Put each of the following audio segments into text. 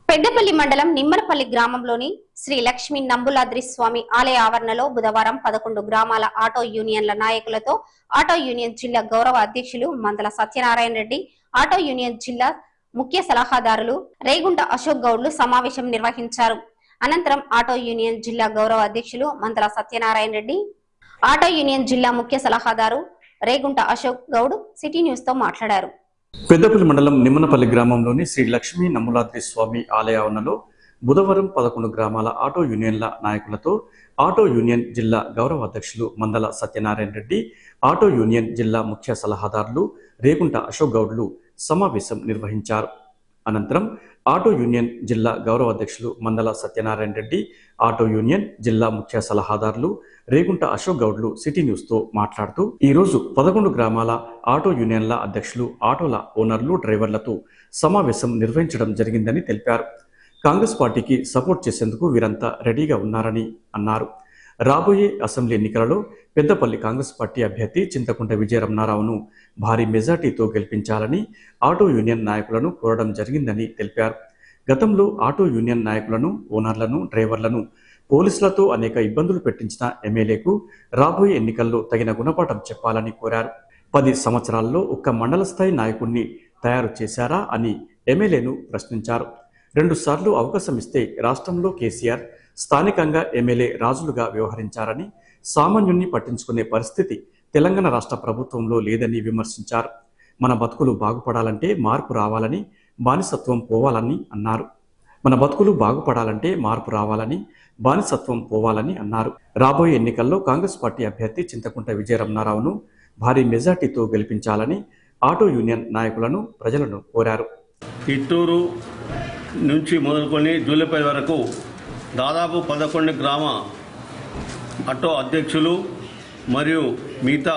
పెద్దపల్లి మండలం నిమ్మలపల్లి గ్రామంలోని శ్రీ లక్ష్మీ నంబులాద్రి స్వామి ఆలయ ఆవరణలో బుధవారం పదకొండు గ్రామాల ఆటో యూనియన్ల నాయకులతో ఆటో యూనియన్ జిల్లా గౌరవ అధ్యక్షులు మందల సత్యనారాయణ రెడ్డి ఆటో యూనియన్ జిల్లా ముఖ్య సలహాదారులు రేగుంట అశోక్ గౌడ్లు సమావేశం నిర్వహించారు అనంతరం ఆటో యూనియన్ జిల్లా గౌరవ అధ్యక్షులు మందల సత్యనారాయణ రెడ్డి ఆటో యూనియన్ జిల్లా ముఖ్య సలహాదారు రేగుంట అశోక్ గౌడ్ సిటీ న్యూస్ తో మాట్లాడారు పెద్దపల్లి మండలం నిమ్మనపల్లి గ్రామంలోని శ్రీ లక్ష్మీ నమ్ములాద్రి స్వామి ఆలయ ఆవరణలో బుధవారం పదకొండు గ్రామాల ఆటో యూనియన్ల నాయకులతో ఆటో యూనియన్ జిల్లా గౌరవ అధ్యక్షులు మందల సత్యనారాయణ రెడ్డి ఆటో యూనియన్ జిల్లా ముఖ్య సలహాదారులు రేగుంట అశోక్ గౌడ్లు సమావేశం నిర్వహించారు అనంతరం ఆటో యూనియన్ జిల్లా గౌరవ అధ్యక్షులు మందల సత్యనారాయణ రెడ్డి ఆటో యూనియన్ జిల్లా ముఖ్య సలహాదారులు రేగుంట అశోక్ గౌడ్లు సిటీ న్యూస్ తో మాట్లాడుతూ ఈ రోజు పదకొండు గ్రామాల ఆటో యూనియన్ల అధ్యక్షులు ఆటోల ఓనర్లు డ్రైవర్లతో సమావేశం నిర్వహించడం జరిగిందని తెలిపారు కాంగ్రెస్ పార్టీకి సపోర్ట్ చేసేందుకు వీరంతా రెడీగా ఉన్నారని అన్నారు రాబోయే అసెంబ్లీ ఎన్నికలలో పెద్దపల్లి కాంగ్రెస్ పార్టీ అభ్యర్థి చింతకుంట విజయరమణారావును భారీ మెజార్టీతో గెలిపించాలని ఆటో యూనియన్ నాయకులను కోరడం జరిగిందని తెలిపారు గతంలో ఆటో యూనియన్ నాయకులను ఓనర్లను డ్రైవర్లను పోలీసులతో అనేక ఇబ్బందులు పెట్టించిన ఎమ్మెల్యేకు రాబోయే ఎన్నికల్లో తగిన గుణపాఠం చెప్పాలని కోరారు పది సంవత్సరాల్లో ఒక్క మండల స్థాయి నాయకుణ్ణి తయారు చేశారా అని ఎమ్మెల్యేను ప్రశ్నించారు రెండుసార్లు అవకాశం ఇస్తే రాష్ట్రంలో కేసీఆర్ స్థానికంగా ఎమ్మెల్యే రాజులుగా వ్యవహరించారని సామాన్యుణ్ణి పట్టించుకునే పరిస్థితి తెలంగాణ రాష్ట్ర ప్రభుత్వంలో లేదని విమర్శించారు మన బతుకులు బాగుపడాలంటే మార్పు రావాలని బానిసత్వం పోవాలని అన్నారు మన బతుకులు బాగుపడాలంటే మార్పు రావాలని బానిసత్వం పోవాలని అన్నారు రాబోయే ఎన్నికల్లో కాంగ్రెస్ పార్టీ అభ్యర్థి చింతకుంట విజయరమణారావును భారీ మెజార్టీతో గెలిపించాలని ఆటో యూనియన్ నాయకులను ప్రజలను కోరారు ఇట్టూరు నుంచి మొదలుకొని జూలపై వరకు దాదాపు పదకొండు గ్రామ ఆటో అధ్యక్షులు మరియు మిగతా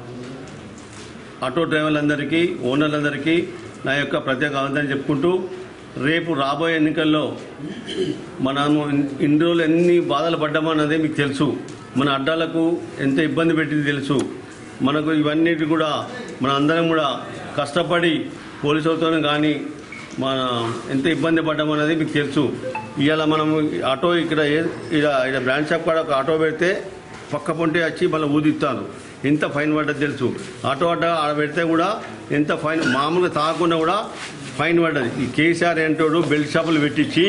ఆటో డ్రైవర్లందరికీ ఓనర్లందరికీ నా యొక్క ప్రత్యేక అభినందన చెప్పుకుంటూ రేపు రాబోయే ఎన్నికల్లో మనము ఇన్- ఇన్ని రోజులు ఎన్ని బాధలు పడ్డామన్నది మీకు తెలుసు మన అడ్డాలకు ఎంత ఇబ్బంది పెట్టింది తెలుసు మనకు ఇవన్నిటి కూడా మన అందరం కూడా కష్టపడి పోలీసులతో కానీ మన ఎంత ఇబ్బంది పడ్డామన్నది మీకు తెలుసు ఇవాళ మనం ఆటో ఇక్కడ ఏ- ఇక్కడ ఇక్కడ బ్రాండ్ షాప్ కాడ ఒక ఆటో పెడితే పక్క పొంటే వచ్చి మళ్ళీ ఊదిస్తాను ఎంత ఫైన్ పడ్డది తెలుసు ఆటో అడ్డ ఆడ పెడితే కూడా ఎంత ఫైన్ మామూలుగా తాగకుండా కూడా ఫైన్ పడ్డది ఈ కేసీఆర్ ఏంటోడు బెల్ట్ షాపులు పెట్టించి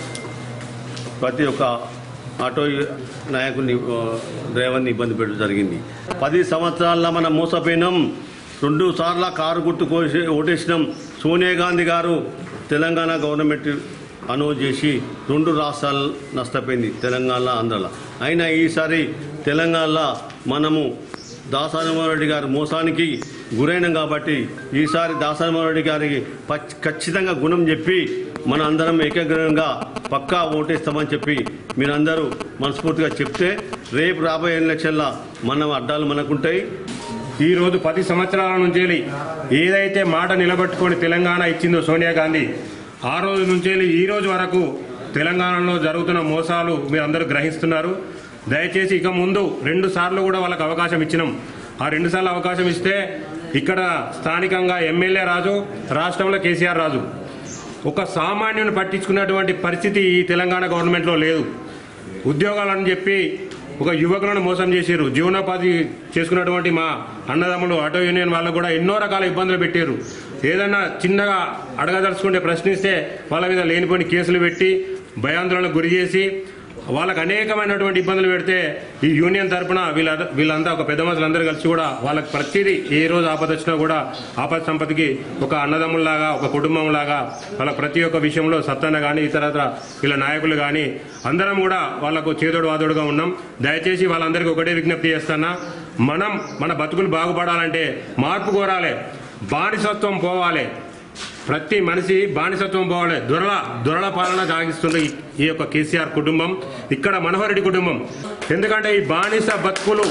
ప్రతి ఒక్క ఆటో నాయకుని ఆ, డ్రైవర్ని ఇబ్బంది పెట్టడం జరిగింది పది సంవత్సరాల్లో మనం మోసపోయినాం రెండు సార్ల కారు గుర్తు కోసి ఓటేసినాం సోనియా గాంధీ గారు తెలంగాణ గవర్నమెంట్ అనౌన్స్ చేసి రెండు రాష్ట్రాలు నష్టపోయింది తెలంగాణ ఆంధ్రలో అయినా ఈసారి తెలంగాణలో మనము దాసానమరెడ్డి గారి మోసానికి గురైనాం కాబట్టి ఈసారి దాసానమరెడ్డి గారికి పచ్- ఖచ్చితంగా గుణం చెప్పి మన అందరం ఏకగ్రహంగా పక్కా ఓటేస్తామని చెప్పి మీరందరూ మనస్ఫూర్తిగా చెప్తే రేపు రాబోయే ఎలక్షన్ల మనం అడ్డాలు మనకుంటాయి ఈ రోజు పది సంవత్సరాల నుంచి ఏదైతే మాట నిలబెట్టుకొని తెలంగాణ ఇచ్చిందో సోనియా గాంధీ ఆ రోజు నుంచి ఈ రోజు వరకు తెలంగాణలో జరుగుతున్న మోసాలు మీరు అందరూ గ్రహిస్తున్నారు దయచేసి ఇక ముందు రెండు సార్లు కూడా వాళ్ళకి అవకాశం ఇచ్చినాం ఆ రెండు సార్లు అవకాశం ఇస్తే ఇక్కడ స్థానికంగా ఎమ్మెల్యే రాజు రాష్ట్రంలో కేసీఆర్ రాజు ఒక సామాన్యుని పట్టించుకున్నటువంటి పరిస్థితి ఈ తెలంగాణ గవర్నమెంట్లో లేదు ఉద్యోగాలని చెప్పి ఒక యువకులను మోసం చేశారు జీవనోపాధి చేసుకున్నటువంటి మా అన్నదమ్ములు ఆటో యూనియన్ వాళ్ళకు కూడా ఎన్నో రకాల ఇబ్బందులు పెట్టారు ఏదన్నా చిన్నగా అడగదలుచుకుంటే ప్రశ్నిస్తే వాళ్ళ మీద లేనిపోని కేసులు పెట్టి భయాందోళనకు గురి చేసి వాళ్ళకి అనేకమైనటువంటి ఇబ్బందులు పెడితే ఈ యూనియన్ తరపున వీళ్ళ వీళ్ళంతా ఒక పెద్ద మనుషులందరూ కలిసి కూడా వాళ్ళకి ప్రతిదీ ఏ రోజు ఆపద వచ్చినా కూడా ఆపద సంపత్తికి ఒక అన్నదమ్ముల్లాగా ఒక కుటుంబంలాగా వాళ్ళ ప్రతి ఒక్క విషయంలో సత్తన్న కానీ ఇతరత్ర వీళ్ళ నాయకులు కానీ అందరం కూడా వాళ్ళకు చేదోడు వాదోడుగా ఉన్నాం దయచేసి వాళ్ళందరికీ ఒకటే విజ్ఞప్తి చేస్తున్నా మనం మన బతుకులు బాగుపడాలంటే మార్పు కోరాలి బానిసత్వం పోవాలి ప్రతి మనిషి బానిసత్వం పోవాలి దొరల దొరల పాలన సాగిస్తుంది ఈ- ఈ యొక్క కేసీఆర్ కుటుంబం ఇక్కడ మనోహర్ రెడ్డి కుటుంబం ఎందుకంటే ఈ బానిస బతుకులు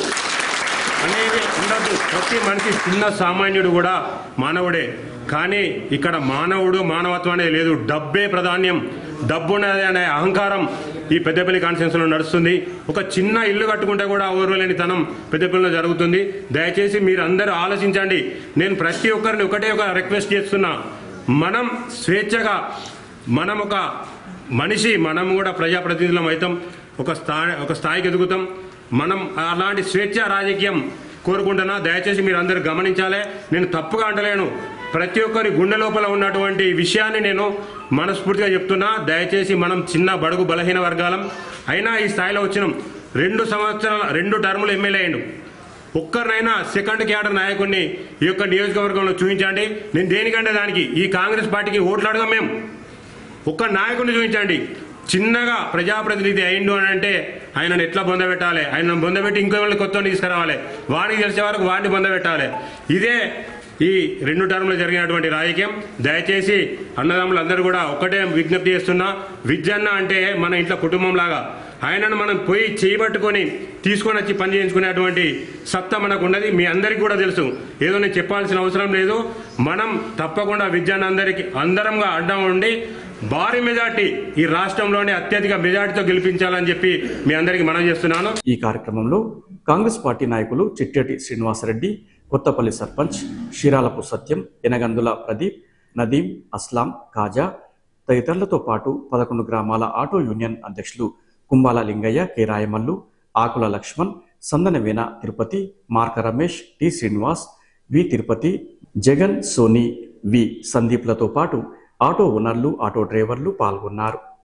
అనేవి ఉండదు ప్రతి మనిషి చిన్న సామాన్యుడు కూడా మానవుడే కానీ ఇక్కడ మానవుడు మానవత్వం అనేది లేదు డబ్బే ప్రాధాన్యం డబ్బు ఉన్నది అనే అహంకారం ఈ పెద్దపల్లి కాన్స్టిట్యూన్సీలో నడుస్తుంది ఒక చిన్న ఇల్లు కట్టుకుంటే కూడా ఓర్వలేని తనం పెద్దపల్లిలో జరుగుతుంది దయచేసి మీరు అందరూ ఆలోచించండి నేను ప్రతి ఒక్కరిని ఒకటే ఒక రిక్వెస్ట్ చేస్తున్నా మనం స్వేచ్ఛగా మనం ఒక మనిషి మనం కూడా ప్రజాప్రతినిధులం అవుతాం ఒక స్థాయి ఒక స్థాయికి ఎదుగుతాం మనం అలాంటి స్వేచ్ఛ రాజకీయం కోరుకుంటున్నా దయచేసి మీరు అందరూ గమనించాలి నేను తప్పుగా అంటలేను ప్రతి ఒక్కరి గుండె లోపల ఉన్నటువంటి విషయాన్ని నేను మనస్ఫూర్తిగా చెప్తున్నా దయచేసి మనం చిన్న బడుగు బలహీన వర్గాలం అయినా ఈ స్థాయిలో వచ్చినాం రెండు సంవత్సరాల రెండు టర్ములు ఎమ్మెల్యే అయ్యిండు ఒక్కరినైనా సెకండ్ క్యాడర్ నాయకుడిని ఈ యొక్క నియోజకవర్గంలో చూపించండి నేను దేనికంటే దానికి ఈ కాంగ్రెస్ పార్టీకి ఓట్లు అడగం మేము ఒక్క నాయకుడిని చూపించండి చిన్నగా ప్రజాప్రతినిధి అయిండు అని అంటే ఆయనను ఎట్లా బొందబెట్టాలి ఆయన బొందబెట్టి ఇంకో వాళ్ళని కొత్త తీసుకురావాలి వాడికి తెలిసే వరకు వాడిని బొందబెట్టాలి ఇదే ఈ రెండు టర్ములు జరిగినటువంటి రాజకీయం దయచేసి అన్నదమ్ములందరూ కూడా ఒక్కటే విజ్ఞప్తి చేస్తున్నా విద్యన్న అంటే మన ఇంట్లో కుటుంబం లాగా ఆయనను మనం పోయి చేయబట్టుకొని తీసుకొని వచ్చి పని చేయించుకునేటువంటి సత్తా మనకు ఉన్నది మీ అందరికీ కూడా తెలుసు ఏదో నేను చెప్పాల్సిన అవసరం లేదు మనం తప్పకుండా విద్యాన్ని అందరికి అందరంగా అడ్డం ఉండి భారీ మెజార్టీ ఈ రాష్ట్రంలోనే అత్యధిక మెజార్టీతో గెలిపించాలని చెప్పి మీ అందరికీ మనం చేస్తున్నాను ఈ కార్యక్రమంలో కాంగ్రెస్ పార్టీ నాయకులు చిట్టేటి శ్రీనివాసరెడ్డి కొత్తపల్లి సర్పంచ్ షీరాలపు సత్యం ఎనగందుల ప్రదీప్ నదీం అస్లాం కాజా తదితరులతో పాటు పదకొండు గ్రామాల ఆటో యూనియన్ అధ్యక్షులు Kumbala Lingaiah K Rayamallu Akula Laxman Sandanavena Tirupati Marka Ramesh T Srinivas V Tirupati Jagan Soni V సందీప్లతో పాటు ఆటో ఓనర్లు ఆటో డ్రైవర్లు పాల్గొన్నారు